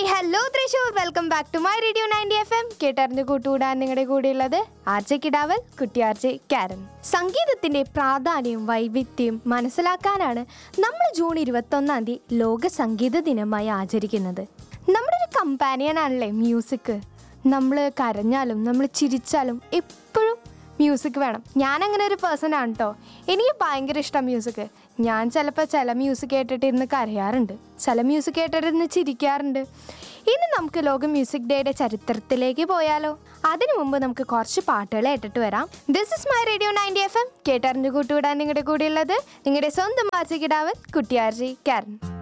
hey hello Thrissur welcome back to my radio ninety F M കേട്ടറിഞ്ഞ് കൂട്ടുകൂടാൻ നിങ്ങളുടെ കൂടെയുള്ളത് ആർ ജെ കിടാവൽ കുട്ടി ആർ ജെ കാരൻ സംഗീതത്തിന്റെ പ്രാധാന്യവും വൈവിധ്യവും മനസ്സിലാക്കാനാണ് നമ്മൾ ജൂൺ ഇരുപത്തൊന്നാം തീയതി ലോക സംഗീത ദിനമായി ആചരിക്കുന്നത് നമ്മുടെ ഒരു കമ്പാനിയനാണല്ലേ മ്യൂസിക് നമ്മൾ കരഞ്ഞാലും നമ്മൾ ചിരിച്ചാലും എപ്പോഴും മ്യൂസിക് വേണം ഞാൻ അങ്ങനെ ഒരു പേഴ്സൺ ആണ് കേട്ടോ എനിക്ക് ഭയങ്കര ഇഷ്ടം മ്യൂസിക് ഞാൻ ചിലപ്പോൾ ചില മ്യൂസിക് കേട്ടിട്ട് ഇരുന്ന് കരയാറുണ്ട് ചില മ്യൂസിക് കേട്ടിട്ട് ഇരുന്ന് ചിരിക്കാറുണ്ട് ഇനി നമുക്ക് ലോക മ്യൂസിക് ഡേയുടെ ചരിത്രത്തിലേക്ക് പോയാലോ അതിനു മുമ്പ് നമുക്ക് കുറച്ച് പാട്ടുകൾ കേട്ടിട്ട് വരാം this is my radio ninety F M കേട്ടറിഞ്ഞു കൂട്ടുവിടാൻ നിങ്ങളുടെ കൂടെയുള്ളത് നിങ്ങളുടെ സ്വന്തം ആർജി കിടാവൻ കുട്ടിയാർജി കാരൻ